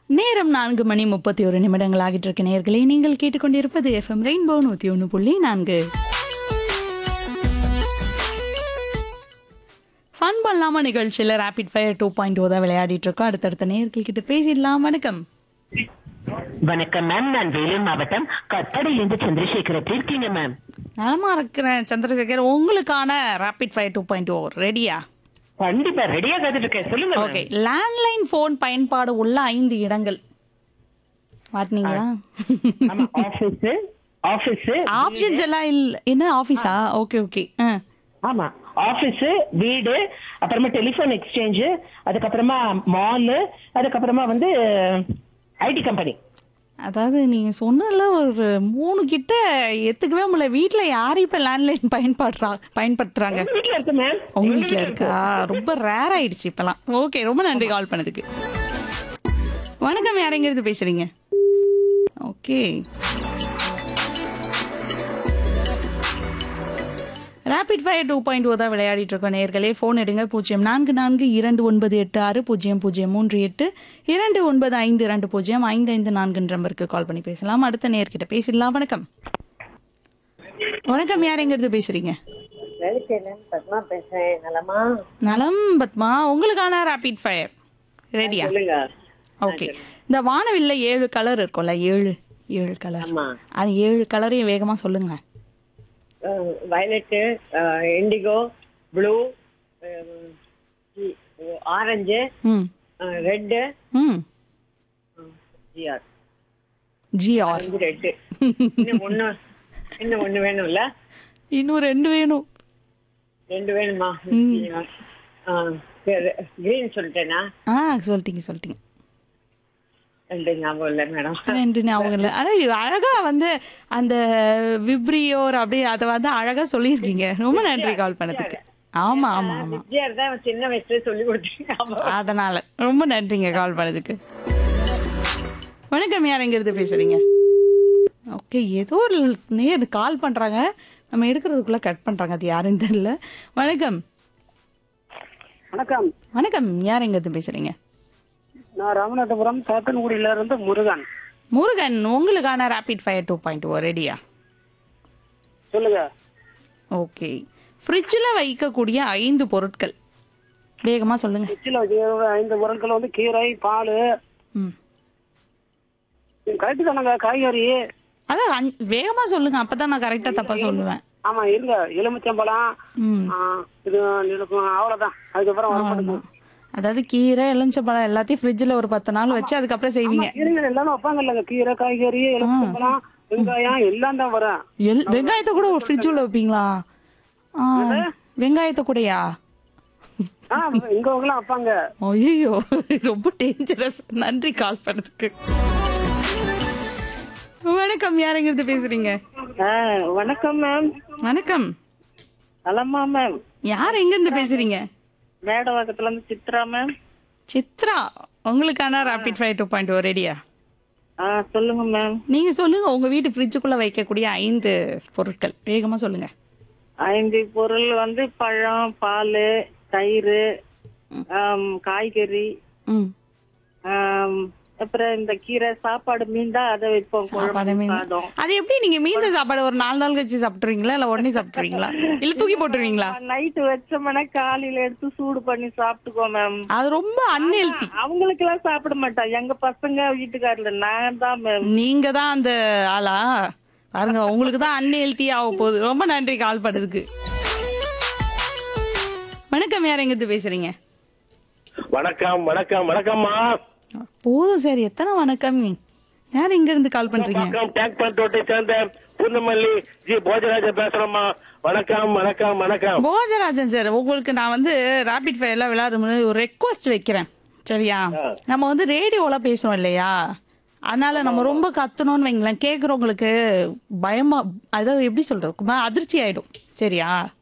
நேரம் நான்கு மணி முப்பத்தி ஒரு நிமிடங்கள் ஆகிட்டு இருக்க நேர்களே நீங்கள் கேட்டுக்கொண்டிருப்பது எஃப்எம் ரெயின்போ நூத்தி ஒன்று புள்ளி நான்கு ஃபன் பண்ணலாமா நிகழ்ச்சியில் rapid fire two point O தான் விளையாடிட்டு இருக்கோம் அடுத்தடுத்த நேர்கள் கிட்ட பேசிடலாம் வணக்கம் வணக்கம் மேம் நான் வேலூர் மாவட்டம் கட்டடையிலிருந்து சந்திரசேகர் எப்படி இருக்கீங்க மேம் நலமா இருக்கிறேன் சந்திரசேகர் உங்களுக்கான rapid fire two point O ரெடியா கண்டிப்பா ரெடியா காத்துட்டு இருக்கேன் சொல்லுங்க ma'am. ஓகே லேண்ட்லைன் ஃபோன் பயன்பாடு உள்ள ஐந்து இடங்கள் மாட்டினீங்களா ஆமா ஆபீஸ் ஆபீஸ் ஆப்ஷன்ஸ் எல்லாம் இல்ல என்ன ஆபீஸா ஓகே ஓகே ஆமா ஆபீஸ் வீடு அப்புறமா டெலிபோன் எக்ஸ்சேஞ்ச் அதுக்கப்புறமா மால் அதுக்கப்புறமா வந்து ஐடி கம்பெனி அதாவது நீங்க சொன்னதுல ஒரு மூணு கிட்ட எத்துக்கவே முடியல வீட்ல யாரும் இப்ப லேண்ட்லைன் பயன்படுறா பயன்படுத்துறாங்க வீட்டுல இருக்கு மேம் உங்க வீட்ல இருக்கா ரொம்ப ரேர் ஆயிடுச்சு இப்பெல்லாம் ஓகே ரொம்ப நன்றி கால் பண்ணதுக்கு வணக்கம் யாரெங்கிறது பேசுறீங்க okay rapid fire two point O தான் விளையாடிட்டு இருக்கோம் நேர்களே ஃபோன் எடுங்க பூஜ்ஜியம் நான்கு நான்கு இரண்டு ஒன்பது எட்டு ஆறு பூஜ்ஜியம் பூஜ்ஜியம் மூன்று எட்டு இரண்டு ஒன்பது ஐந்து இரண்டு பூஜ்ஜியம் ஐந்து ஐந்து நான்கு நம்பருக்கு கால் பண்ணி பேசலாம் அடுத்த நேர்கிட்ட பேசிடலாம் வணக்கம் வணக்கம் யாரெங்கிறது பேசுறீங்க வேலைச்சேலன் பத்மா பேசுறேன் நலமா நலம் பத்மா உங்களுக்கான ரேபிட் ஃபயர் ரெடியா சொல்லுங்க ஓகே இந்த வானவில்ல ஏழு கலர் இருக்கும்ல ஏழு ஏழு கலர் ஆமா அது ஏழு கலரையும் வேகமா சொல்லுங்க வயலட்டு இண்டிகோ ப்ளூ ஆரஞ்சு ம் ரெட்டு ம் ஜிஆர் ஜிஆர் அஞ்சு ரெட்டு இன்னும் ஒண்ணு இன்னும் ஒண்ணு வேணும்ல இன்னும் ரெண்டு வேணும் ரெண்டு வேணுமா கிரீன் சொல்லிட்டேனா ஆ சொல்லிட்டீங்க சொல்லிட்டீங்க ரெண்டு ஞாபகம் இல்லை மேடம் ரெண்டு ஞாபகம் இல்லை ஆனால் இது அழகா வந்து அந்த விப்ரியோர் அப்படி அதை வந்து அழகா சொல்லியிருக்கீங்க ரொம்ப நன்றி கால் பண்ணதுக்கு ஆமா ஆமா ஆமா ஜிஆர் தான் சின்ன வயசுல சொல்லி கொடுத்தேன் அதனால ரொம்ப நன்றிங்க கால் பண்ணதுக்கு வணக்கம் யாருங்கிறது பேசுறீங்க ஓகே ஏதோ ஒரு நேர் கால் பண்றாங்க நம்ம எடுக்கிறதுக்குள்ள கட் பண்றாங்க அது யாருன்னு தெரியல வணக்கம் வணக்கம் வணக்கம் யாருங்கிறது பேசுறீங்க நான் ராமநாதபுரம் சாத்தன்குடியில இருந்து முருகன் முருகன் உங்களுக்கான rapid fire two point O ரெடியா சொல்லுங்க ஓகே ஃப்ரிட்ஜில் வைக்கக்கூடிய ஐந்து பொருட்கள் வேகமா சொல்லுங்க ஃப்ரிட்ஜில் வைக்கிற ஐந்து பொருட்கள் வந்து கீரை பால் ம் கரெக்டு தானங்க காய்கறி அதான் அஞ்- வேகமா சொல்லுங்க அப்பதான் நான் கரெக்டா தப்பா சொல்லுவேன் ஆமா இருங்க எலுமிச்சம்பழம் ம் ஆ, இது இருக்கும் அவ்வளவுதான் அதுக்கப்புறம் வர அவ்வளவுதான். அதாவது கீரை எலுமிச்சம்பழம் எல்லாத்தையும் ஃப்ரிட்ஜில் ஒரு பத்து நாள் வச்சு அதுக்கப்புறம் செய்வீங்க கீரைகள் எல்லாமே வைப்பாங்க இல்லைங்க கீரை காய்கறி எலுமிச்சம்பழம் வெங்காயம் எல்லாம் தான் வரும் எல் வெங்காயத்தை கூட ஒரு ஃப்ரிட்ஜ் உள்ள வைப்பீங்களா ஆ, வெங்காயத்தை கூடயா ஆ இங்க எல்லாம் வைப்பாங்க ஐயோ ரொம்ப டேஞ்சரஸ் நன்றி கால் பண்ணதுக்கு வணக்கம் யாருங்கிறது பேசுறீங்க வணக்கம் மேம் வணக்கம் நலமா மேம் யார் எங்க இருந்து பேசுறீங்க மேடவாக்கத்துல இருந்து சித்ரா மேம் சித்ரா உங்களுக்கான rapid fire two point O ரெடியா ஆ சொல்லுங்க மேம் நீங்க சொல்லுங்க உங்க வீட்டு ஃப்ரிட்ஜுக்குள்ள வைக்கக்கூடிய ஐந்து பொருட்கள் வேகமா சொல்லுங்க ஐந்து பொருள் வந்து பழம் பால் தயிர் ஆம், காய்கறி ம் ஆம், அப்புறம் இந்த கீரை சாப்பாடு மீன் தான் அதை வைப்போம் சாப்பாடு குழம்பு மீன் சாதம் அது எப்படி நீங்க மீந்த சாப்பாடு ஒரு நாலு நாள் கழிச்சு சாப்பிட்டுருவீங்களா இல்ல உடனே சாப்பிட்டுருவீங்களா இல்ல தூக்கி போட்டுருவீங்களா நைட்டு வச்சோம்னா காலையில எடுத்து சூடு பண்ணி சாப்பிட்டுக்கோ மேம் அது ரொம்ப அன்ஹெல்தி அவங்களுக்கு எல்லாம் சாப்பிட மாட்டோம் எங்க பசங்க வீட்டுக்காரல நான் தான் மேம் நீங்க தான் அந்த ஆளா பாருங்க உங்களுக்கு தான் அன்ஹெல்தி ஆக போகுது ரொம்ப நன்றி கால் பண்ணதுக்கு வணக்கம் யார் எங்கிருந்து பேசுறீங்க வணக்கம் வணக்கம் வணக்கம்மா போதும் சார் எத்தனை வணக்கம் யார் எங்க இருந்து கால் பண்றீங்க வணக்கம் டேங்க் பண்டோட்டை சேர்ந்த பூந்தமல்லி ஜி போஜராஜன் பேசுறோம்மா வணக்கம் வணக்கம் வணக்கம் போஜராஜன் சார் உங்களுக்கு நான் வந்து ரேபிட் ஃபயர்ல விளையாடும் போது ஒரு ரெக்வஸ்ட் வைக்கிறேன் சரியா நம்ம வந்து ரேடியோல பேசுறோம் இல்லையா அதனால நம்ம ரொம்ப கத்தணும்னு வைங்களேன் கேக்குறவங்களுக்கு பயமா அதாவது எப்படி சொல்றது ரொம்ப அதிர்ச்சி ஆயிடும் சரியா